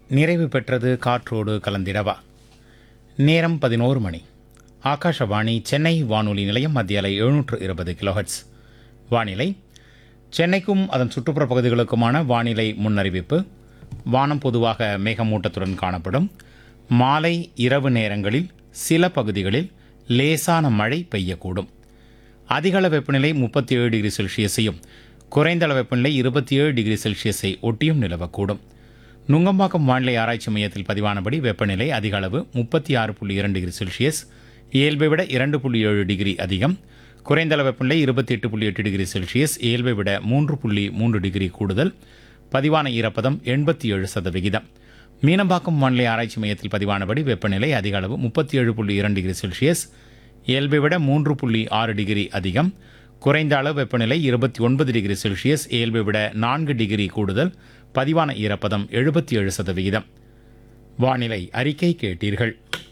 நிறைவு பெற்றது காற்றோடு கலந்திடவா நேரம் பதினோரு மணி ஆகாஷவாணி சென்னை வானொலி நிலையம் மத்திய அலை எழுநூற்று இருபது கிலோஹெட்ஸ் வானிலை சென்னைக்கும் அதன் சுற்றுப்புற பகுதிகளுக்குமான வானிலை முன்னறிவிப்பு வானம் பொதுவாக மேகமூட்டத்துடன் காணப்படும் மாலை இரவு நேரங்களில் சில பகுதிகளில் லேசான மழை பெய்யக்கூடும் அதிகள வெப்பநிலை முப்பத்தி ஏழு டிகிரி செல்சியஸையும் குறைந்த அளவு வெப்பநிலை இருபத்தி ஏழு டிகிரி செல்சியஸை ஒட்டியும் நிலவக்கூடும் நுங்கம்பாக்கம் வானிலை ஆராய்ச்சி மையத்தில் பதிவானபடி வெப்பநிலை அதிக அளவு முப்பத்தி ஆறு புள்ளி இரண்டு டிகிரி செல்சியஸ் இயல்பை விட இரண்டு புள்ளி ஏழு டிகிரி அதிகம் குறைந்த அளவு வெப்பநிலை இருபத்தி எட்டு புள்ளி எட்டு டிகிரி செல்சியஸ் இயல்பை விட மூன்று புள்ளி மூன்று டிகிரி கூடுதல் பதிவான ஈரப்பதம் எண்பத்தி ஏழு சதவிகிதம் மீனம்பாக்கம் வானிலை ஆராய்ச்சி மையத்தில் பதிவானபடி வெப்பநிலை அதிக அளவு முப்பத்தி ஏழு புள்ளி இரண்டு டிகிரி செல்சியஸ் இயல்பை விட மூன்று புள்ளி ஆறு டிகிரி அதிகம் குறைந்த அளவு வெப்பநிலை இருபத்தி ஒன்பது டிகிரி செல்சியஸ் இயல்பை விட நான்கு டிகிரி கூடுதல் பதிவான ஈரப்பதம் எழுபத்தி ஏழு சதவிகிதம் வானிலை அறிக்கை கேட்டீர்கள்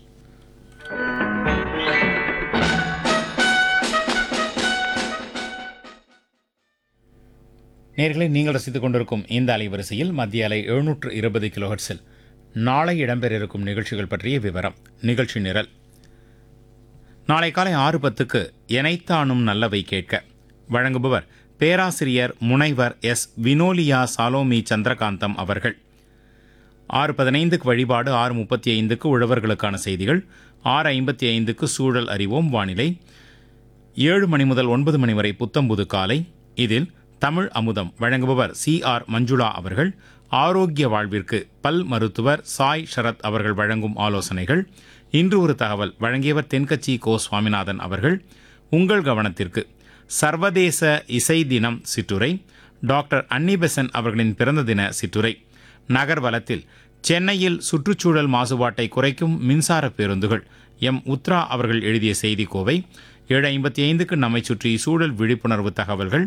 நேர்களை நீங்கள் ரசித்துக் கொண்டிருக்கும் இந்த அலைவரிசையில் மத்திய அலை எழுநூற்று இருபது கிலோஹெட்ஸில் நாளை இடம்பெற இருக்கும் நிகழ்ச்சிகள் பற்றிய விவரம் நிகழ்ச்சி நிரல் நாளை காலை ஆறு பத்துக்கு எனைத்தானும் நல்லவை கேட்க வழங்குபவர் பேராசிரியர் முனைவர் எஸ் வினோலியா சாலோமி சந்திரகாந்தம் அவர்கள் ஆறு பதினைந்துக்கு வழிபாடு ஆறு முப்பத்தி ஐந்துக்கு உழவர்களுக்கான செய்திகள் ஆறு ஐம்பத்தி ஐந்துக்கு சூழல் அறிவோம் வானிலை ஏழு மணி முதல் ஒன்பது மணி வரை புத்தம்புது காலை இதில் தமிழ் அமுதம் வழங்குபவர் சி ஆர் மஞ்சுளா அவர்கள் ஆரோக்கிய வாழ்விற்கு பல் மருத்துவர் சாய் ஷரத் அவர்கள் வழங்கும் ஆலோசனைகள் இன்று ஒரு தகவல் வழங்கியவர் தென்கட்சி கோ சுவாமிநாதன் அவர்கள் உங்கள் கவனத்திற்கு சர்வதேச இசை தினம் சிற்றுரை டாக்டர் அன்னிபெசன் அவர்களின் பிறந்த தின சிற்றுரை நகர்வலத்தில் சென்னையில் சுற்றுச்சூழல் மாசுபாட்டை குறைக்கும் மின்சார பேருந்துகள் எம் உத்ரா அவர்கள் எழுதிய செய்தி கோவை ஏழு ஐம்பத்தி ஐந்துக்கு நம்மை சுற்றி சூழல் விழிப்புணர்வு தகவல்கள்